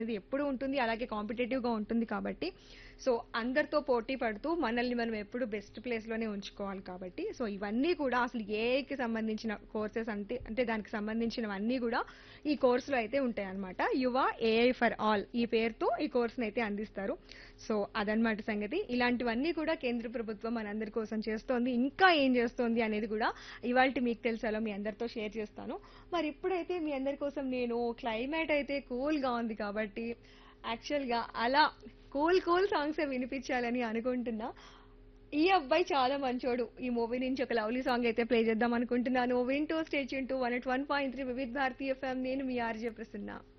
ఇది ఎప్పుడు ఉంటుంది అలాగే కాంపిటేటివ్ గా ఉంటుంది కాబట్టి సో అందరితో పోటీ పడుతూ మనల్ని మనం ఎప్పుడు బెస్ట్ ప్లేస్ లోనే ఉంచుకోవాలి కాబట్టి సో ఇవన్నీ కూడా అసలు ఏఐకి సంబంధించిన కోర్సెస్ అంటే అంటే దానికి సంబంధించినవన్నీ కూడా ఈ కోర్సులో అయితే ఉంటాయి అనమాట యువ ఏఐ ఫర్ ఆల్ ఈ పేరుతో ఈ కోర్సును అయితే అందిస్తారు సో అదనమాట సంగతి ఇలాంటివన్నీ కూడా కేంద్ర ప్రభుత్వం మనందరి కోసం చేస్తోంది ఇంకా ఏం చేస్తోంది అనేది కూడా ఇవాళ మీకు తెలుసాలో మీ అందరితో షేర్ చేస్తాను మరి ఇప్పుడైతే మీ అందరి కోసం నేను క్లైమేట్ అయితే కూల్ గా ఉంది కాబట్టి యాక్చువల్ గా అలా కూల్ కూల్ సాంగ్స్ వినిపించాలని అనుకుంటున్నా ఈ అబ్బాయి చాలా మంచోడు ఈ మూవీ నుంచి ఒక లవ్లీ సాంగ్ అయితే ప్లే చేద్దాం అనుకుంటున్నాను వింటూ stay tuned one at one point three Vividh Bharati FM నేను మీ ఆర్జే ప్రసన్న